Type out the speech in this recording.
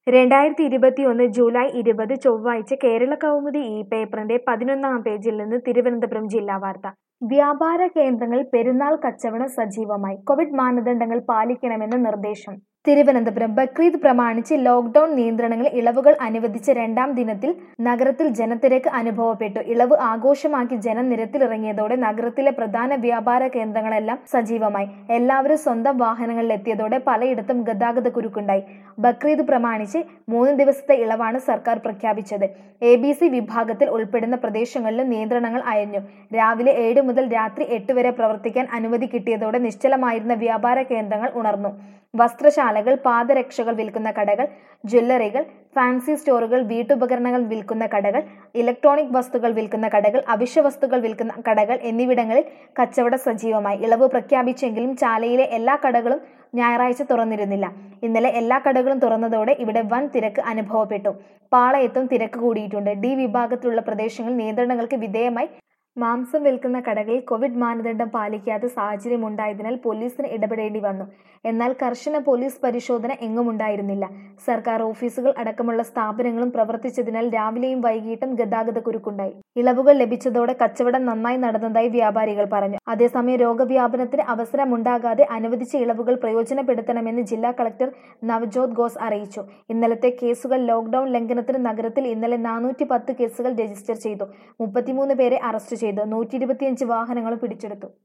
രണ്ടായിരത്തി ഇരുപത്തിയൊന്ന് ജൂലൈ ഇരുപത് ചൊവ്വാഴ്ച കേരള കൗമുദി ഈ പേപ്പറിന്റെ പതിനൊന്നാം പേജിൽ നിന്ന് തിരുവനന്തപുരം ജില്ലാ വാർത്ത വ്യാപാര കേന്ദ്രങ്ങളിൽ പെരുന്നാൾ കച്ചവടം സജീവമായി കോവിഡ് മാനദണ്ഡങ്ങൾ പാലിക്കണമെന്ന് നിർദ്ദേശം തിരുവനന്തപുരം ബക്രീദ് പ്രമാണിച്ച് ലോക്ഡൌൺ നിയന്ത്രണങ്ങൾ ഇളവുകൾ അനുവദിച്ച രണ്ടാം ദിനത്തിൽ നഗരത്തിൽ ജനത്തിരക്ക് അനുഭവപ്പെട്ടു ഇളവ് ആഘോഷമാക്കി ജനം നിരത്തിലിറങ്ങിയതോടെ നഗരത്തിലെ പ്രധാന വ്യാപാര കേന്ദ്രങ്ങളെല്ലാം സജീവമായി എല്ലാവരും സ്വന്തം വാഹനങ്ങളിലെത്തിയതോടെ പലയിടത്തും ഗതാഗത കുരുക്കുണ്ടായി ബക്രീദ് പ്രമാണിച്ച് മൂന്ന് ദിവസത്തെ ഇളവാണ് സർക്കാർ പ്രഖ്യാപിച്ചത് എ ബി സി വിഭാഗത്തിൽ ഉൾപ്പെടുന്ന പ്രദേശങ്ങളിലും നിയന്ത്രണങ്ങൾ അയഞ്ഞു രാവിലെ ഏഴ് മുതൽ രാത്രി എട്ട് വരെ പ്രവർത്തിക്കാൻ അനുമതി കിട്ടിയതോടെ നിശ്ചലമായിരുന്ന വ്യാപാര കേന്ദ്രങ്ങൾ ഉണർന്നു വസ്ത്രശാലകൾ പാദരക്ഷകൾ വിൽക്കുന്ന കടകൾ ജ്വല്ലറികൾ ഫാൻസി സ്റ്റോറുകൾ വീട്ടുപകരണങ്ങൾ വിൽക്കുന്ന കടകൾ ഇലക്ട്രോണിക് വസ്തുക്കൾ വിൽക്കുന്ന കടകൾ അവശ്യ വസ്തുക്കൾ വിൽക്കുന്ന കടകൾ എന്നിവിടങ്ങളിൽ കച്ചവടം സജീവമായി ഇളവ് പ്രഖ്യാപിച്ചെങ്കിലും ചാലയിലെ എല്ലാ കടകളും ഞായറാഴ്ച തുറന്നിരുന്നില്ല ഇന്നലെ എല്ലാ കടകളും തുറന്നതോടെ ഇവിടെ വൻ തിരക്ക് അനുഭവപ്പെട്ടു പാളയത്തും തിരക്ക് കൂടിയിട്ടുണ്ട് ഡി വിഭാഗത്തിലുള്ള പ്രദേശങ്ങളിൽ നിയന്ത്രണങ്ങൾക്ക് വിധേയമായി മാംസം വിൽക്കുന്ന കടകളിൽ കോവിഡ് മാനദണ്ഡം പാലിക്കാത്ത സാഹചര്യമുണ്ടായതിനാൽ പോലീസിന് ഇടപെടേണ്ടി വന്നു എന്നാൽ കർശന പോലീസ് പരിശോധന എങ്ങും ഉണ്ടായിരുന്നില്ല സർക്കാർ ഓഫീസുകൾ അടക്കമുള്ള സ്ഥാപനങ്ങളും പ്രവർത്തിച്ചതിനാൽ രാവിലെയും വൈകിട്ടും ഗതാഗത കുരുക്കുണ്ടായി ഇളവുകൾ ലഭിച്ചതോടെ കച്ചവടം നന്നായി നടന്നതായി വ്യാപാരികൾ പറഞ്ഞു അതേസമയം രോഗവ്യാപനത്തിന് അവസരമുണ്ടാകാതെ അനുവദിച്ച ഇളവുകൾ പ്രയോജനപ്പെടുത്തണമെന്ന് ജില്ലാ കളക്ടർ നവജോത് ഘോസ് അറിയിച്ചു ഇന്നലത്തെ കേസുകൾ ലോക്ഡൌൺ ലംഘനത്തിന് നഗരത്തിൽ ഇന്നലെ നാനൂറ്റി പത്ത് കേസുകൾ രജിസ്റ്റർ ചെയ്തു മുപ്പത്തിമൂന്ന് പേരെ അറസ്റ്റ് ചെയ്തു നൂറ്റി ഇരുപത്തിയഞ്ച് വാഹനങ്ങളും പിടിച്ചെടുത്തു